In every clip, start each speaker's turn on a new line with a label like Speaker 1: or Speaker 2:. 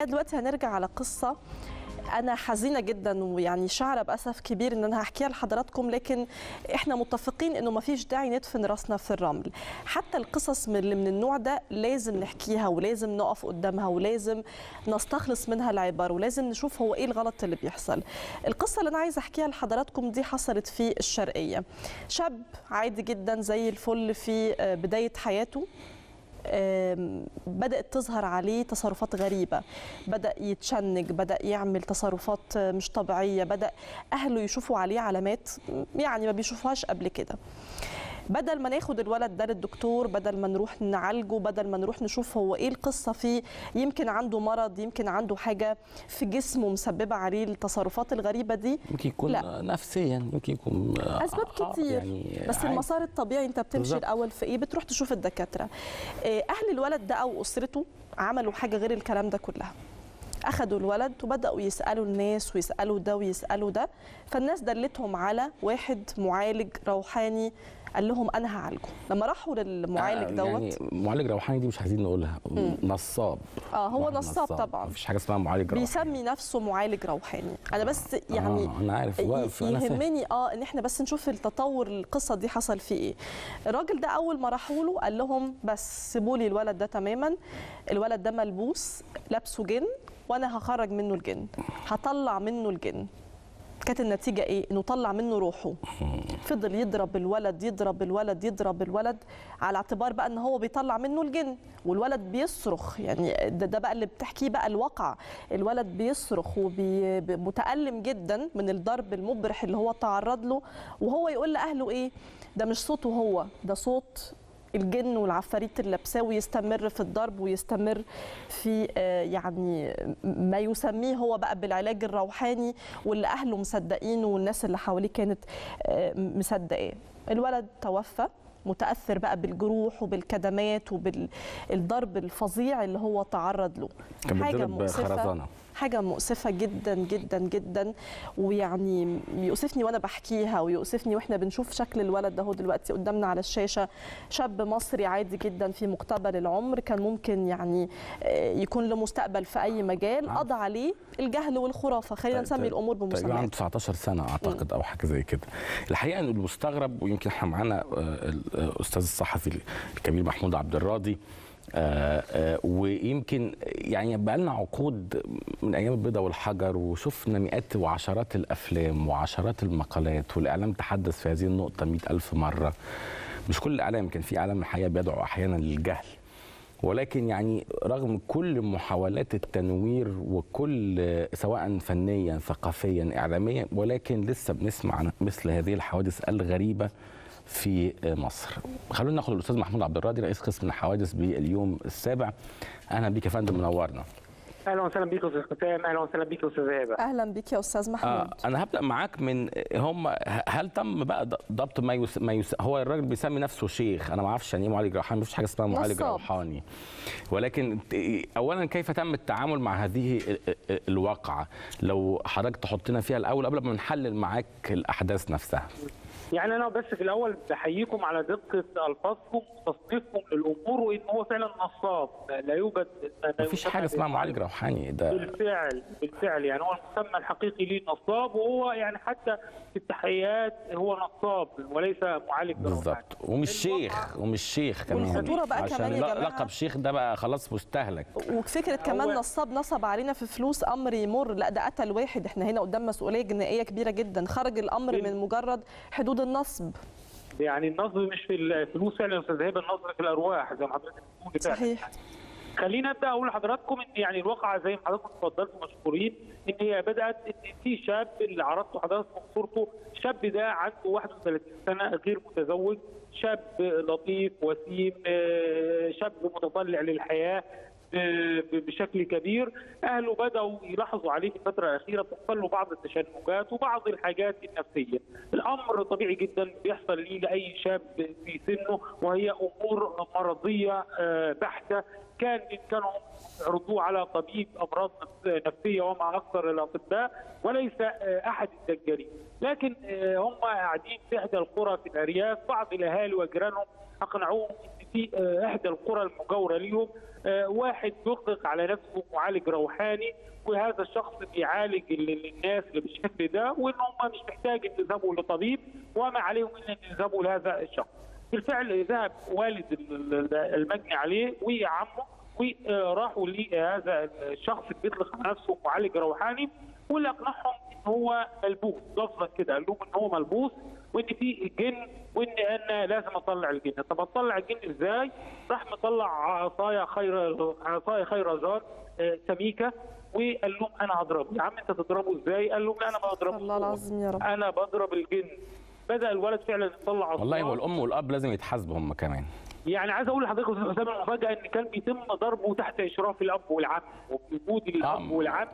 Speaker 1: دلوقتي هنرجع على قصة أنا حزينة جدا ويعني شعرة بأسف كبير إن أنا هحكيها لحضراتكم لكن إحنا متفقين إنه ما فيش داعي ندفن راسنا في الرمل حتى القصص من اللي من النوع ده لازم نحكيها ولازم نقف قدامها ولازم نستخلص منها العبر ولازم نشوف هو إيه الغلط اللي بيحصل القصة اللي أنا عايزة أحكيها لحضراتكم دي حصلت في الشرقية شاب عادي جدا زي الفل في بداية حياته آم، بدأت تظهر عليه تصرفات غريبة بدأ يتشنج بدأ يعمل تصرفات مش طبيعية بدأ أهله يشوفوا عليه علامات يعني ما بيشوفوهاش قبل كده بدل ما ناخد الولد ده للدكتور بدل ما نروح نعالجه بدل ما نروح نشوف هو ايه القصه فيه يمكن عنده مرض يمكن عنده حاجه في جسمه مسببه عليه التصرفات الغريبه دي
Speaker 2: يمكن يكون
Speaker 1: لا.
Speaker 2: نفسيا يمكن يكون
Speaker 1: اسباب
Speaker 2: آه،
Speaker 1: كتير
Speaker 2: يعني
Speaker 1: بس
Speaker 2: عادي.
Speaker 1: المسار الطبيعي انت بتمشي
Speaker 2: بالظبط.
Speaker 1: الاول في ايه بتروح تشوف الدكاتره آه، اهل الولد ده او اسرته عملوا حاجه غير الكلام ده كلها اخذوا الولد وبداوا يسالوا الناس ويسالوا ده ويسالوا ده فالناس دلتهم على واحد معالج روحاني قال لهم انا هعالجه لما راحوا للمعالج
Speaker 2: آه،
Speaker 1: دوت
Speaker 2: يعني معالج روحاني دي مش عايزين نقولها نصاب
Speaker 1: اه هو
Speaker 2: واحد
Speaker 1: نصاب طبعا
Speaker 2: مفيش حاجه اسمها معالج روحاني
Speaker 1: بيسمي نفسه معالج روحاني انا بس يعني
Speaker 2: آه انا عارف واقف انا فاهم
Speaker 1: يهمني اه ان احنا بس نشوف التطور القصه دي حصل فيه ايه الراجل ده اول ما راحوا له قال لهم بس سيبوا لي الولد ده تماما الولد ده ملبوس لابسه جن وانا هخرج منه الجن هطلع منه الجن كانت النتيجة إيه؟ إنه طلع منه روحه فضل يضرب الولد يضرب الولد يضرب الولد على اعتبار بقى إن هو بيطلع منه الجن والولد بيصرخ يعني ده, ده بقى اللي بتحكيه بقى الواقع الولد بيصرخ ومتألم جدا من الضرب المبرح اللي هو تعرض له وهو يقول لأهله إيه؟ ده مش صوته هو ده صوت الجن والعفاريت اللي لابساه ويستمر في الضرب ويستمر في آه، يعني ما يسميه هو بقى بالعلاج الروحاني واللي اهله مصدقينه والناس اللي حواليه كانت آه، مصدقاه الولد توفى متاثر بقى بالجروح وبالكدمات وبالضرب الفظيع اللي هو تعرض له
Speaker 2: كان
Speaker 1: حاجه
Speaker 2: بيتضرب
Speaker 1: مؤسفه
Speaker 2: خرزانه
Speaker 1: حاجة مؤسفة جدا جدا جدا ويعني يؤسفني وأنا بحكيها ويؤسفني وإحنا بنشوف شكل الولد ده هو دلوقتي قدامنا على الشاشة شاب مصري عادي جدا في مقتبل العمر كان ممكن يعني آه، يكون له مستقبل في أي مجال
Speaker 2: نعم.
Speaker 1: قضى عليه الجهل والخرافة خلينا
Speaker 2: طيب-
Speaker 1: نسمي
Speaker 2: طيب-
Speaker 1: الأمور
Speaker 2: تقريبا عنده
Speaker 1: بمسميات
Speaker 2: 19 سنه اعتقد او حاجه زي كده الحقيقه ان المستغرب ويمكن احنا معانا آه، الاستاذ الصحفي الكبير محمود عبد الراضي آه، آه، ويمكن يعني بقى لنا عقود من ايام البيضه والحجر وشفنا مئات وعشرات الافلام وعشرات المقالات والاعلام تحدث في هذه النقطه مئة ألف مره مش كل الاعلام كان في اعلام الحقيقه بيدعو احيانا للجهل ولكن يعني رغم كل محاولات التنوير وكل سواء فنيا ثقافيا اعلاميا ولكن لسه بنسمع عن مثل هذه الحوادث الغريبه في مصر. خلونا ناخد الاستاذ محمود عبد الراضي رئيس قسم الحوادث باليوم السابع. اهلا بيك يا فندم منورنا.
Speaker 3: اهلا وسهلا بيك استاذ حسام اهلا وسهلا بيك استاذ هبه
Speaker 1: أهلا بك يا أستاذ محمود
Speaker 2: آه انا هبدا معاك من هم هل تم بقى ضبط ما يس ما يس هو الراجل بيسمي نفسه شيخ انا ما اعرفش يعني ايه معالج روحاني مفيش حاجه اسمها معالج
Speaker 1: نصاب.
Speaker 2: روحاني ولكن ت- اولا كيف تم التعامل مع هذه ال- ال- الواقعه لو حضرتك تحطنا فيها الاول قبل ما نحلل معاك الاحداث نفسها
Speaker 3: يعني انا بس في الاول بحييكم على دقه الفاظكم وتصنيفكم للامور وان هو فعلا نصاب لا يوجد ما لا
Speaker 2: مفيش
Speaker 3: يسمى
Speaker 2: حاجه اسمها
Speaker 3: بالمعالج.
Speaker 2: معالج روحاني ده
Speaker 3: بالفعل بالفعل يعني هو المسمى الحقيقي ليه نصاب وهو يعني حتى في التحيات هو نصاب وليس معالج روحاني.
Speaker 2: بالظبط ومش شيخ ومش شيخ كمان
Speaker 1: والخطورة بقى
Speaker 2: عشان
Speaker 1: كمان يا
Speaker 2: ل-
Speaker 1: جماعة.
Speaker 2: لقب شيخ ده بقى خلاص مستهلك
Speaker 1: وفكره كمان
Speaker 3: هو-
Speaker 1: نصاب نصب علينا في فلوس امر يمر لا ده قتل واحد احنا هنا قدام مسؤوليه جنائيه كبيره جدا خرج الامر من مجرد حدود النصب
Speaker 3: يعني النصب مش في الفلوس فعلا يا استاذ هبه النصب في الارواح زي ما حضرتك بتقولي فعلا.
Speaker 1: صحيح
Speaker 3: خلينا ابدا اقول لحضراتكم ان يعني الواقعه زي ما حضراتكم اتفضلتوا مشكورين ان هي بدات ان في شاب اللي عرضته حضراتكم صورته الشاب ده عنده 31 سنه غير متزوج شاب لطيف وسيم آه، شاب متطلع للحياه آه، بشكل كبير اهله بداوا يلاحظوا عليه في الفتره الاخيره بتحصل له بعض التشنجات وبعض الحاجات النفسيه الامر طبيعي جدا بيحصل ليه لاي شاب في سنه وهي امور مرضيه آه، بحته كان كانوا يعرضوه على طبيب امراض نفس- نفسيه ومع اكثر الاطباء وليس آه، احد الدجالين لكن آه، هم قاعدين في احدى القرى في الارياف بعض الاهالي وجيرانهم اقنعوهم ان في آه، احدى القرى المجاوره ليهم آه، واحد يطلق على نفسه معالج روحاني وهذا الشخص بيعالج ال- ال- الناس اللي بالشكل ده وان هم مش محتاج ان يذهبوا لطبيب وما عليهم الا ان يذهبوا لهذا الشخص. بالفعل ذهب والد ال- ال- المجني عليه وعمه وراحوا لهذا الشخص اللي بيطلق على نفسه معالج روحاني واللي اقنعهم ان هو ملبوس لفظا كده قال لهم ان هو ملبوس وان في جن وان انا لازم اطلع الجن طب اطلع الجن ازاي؟ راح مطلع عصايه خير عصايه خيرزان آه، سميكه وقال لهم انا هضربه يا عم انت تضربه ازاي؟ قال لهم لا انا ما بضربه
Speaker 1: الله العظيم يا رب
Speaker 3: انا بضرب الجن بدا الولد فعلا يطلع عصايه
Speaker 2: والله هو الام والاب لازم يتحاسبوا هم كمان
Speaker 3: يعني عايز اقول لحضرتك يا استاذ اسامه المفاجاه ان كان بيتم ضربه تحت اشراف الاب والعم وبوجود الاب
Speaker 2: آه.
Speaker 3: والعم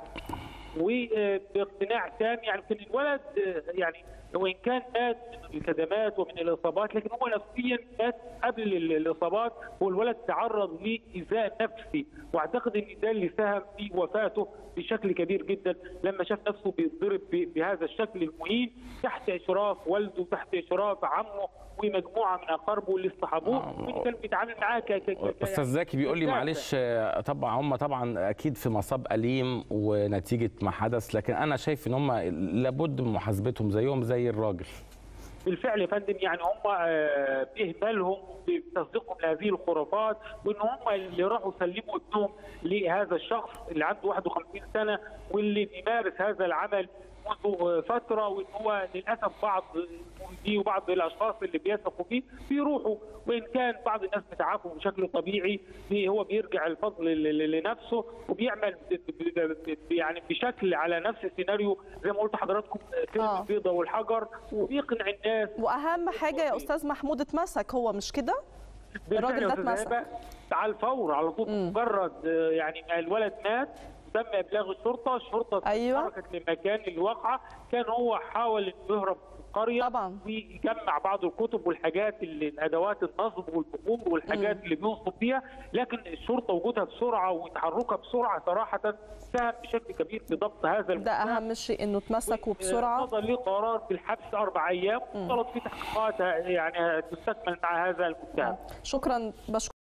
Speaker 3: وباقتناع تام يعني كان الولد آه، يعني وان كان مات من الكدمات ومن الاصابات لكن هو نفسيا مات قبل ال- الاصابات والولد تعرض لايذاء نفسي واعتقد ان ده اللي ساهم في وفاته بشكل كبير جدا لما شاف نفسه بيتضرب ب- بهذا الشكل المهين تحت اشراف والده تحت اشراف عمه ومجموعه من اقاربه اللي اصطحبوه
Speaker 2: آه.
Speaker 3: وان كان بيتعامل معاه ك ك- ك-
Speaker 2: استاذ زكي بيقول لي
Speaker 3: كارثة.
Speaker 2: معلش آه، طبعا هم طبعا اكيد في مصاب اليم ونتيجه ما حدث لكن انا شايف ان هم لابد من محاسبتهم زيهم زي الراجل
Speaker 3: بالفعل يا فندم يعني هم آه، باهمالهم بتصديقهم لهذه الخرافات وان هم اللي راحوا سلموا ابنهم لهذا الشخص اللي عنده 51 سنه واللي بيمارس هذا العمل منذ آه، فتره وان هو للاسف بعض المريدين وبعض الاشخاص اللي بيثقوا فيه بيروحوا وان كان بعض الناس بتعافوا بشكل طبيعي بي- هو بيرجع الفضل ل- ل- لنفسه وبيعمل ب- ب- ب- يعني بشكل على نفس السيناريو زي ما قلت لحضراتكم آه، فيلم
Speaker 1: آه.
Speaker 3: البيضه والحجر وبيقنع الناس
Speaker 1: واهم حاجه يا استاذ محمود اتمسك هو مش كده
Speaker 3: بالفعل
Speaker 1: الراجل
Speaker 3: يا
Speaker 1: ده
Speaker 3: أستاذ
Speaker 1: اتمسك.
Speaker 3: هبة على الفور على طول مجرد آه، يعني ما الولد مات تم ابلاغ الشرطه الشرطه
Speaker 1: أيوة.
Speaker 3: تحركت لمكان الواقعه كان هو حاول انه يهرب من القريه
Speaker 1: طبعا.
Speaker 3: ويجمع بعض الكتب والحاجات اللي ادوات النصب والبخور والحاجات اللي بينصب بيها لكن الشرطه وجودها بسرعه وتحركها بسرعه صراحه ساهم بشكل كبير في ضبط هذا
Speaker 1: ده
Speaker 3: المتهم.
Speaker 1: اهم شيء انه اتمسك وبسرعه
Speaker 3: صدر ليه قرار بالحبس اربع ايام وطلب في تحقيقات يعني تستكمل مع هذا المتهم
Speaker 1: شكرا بشكر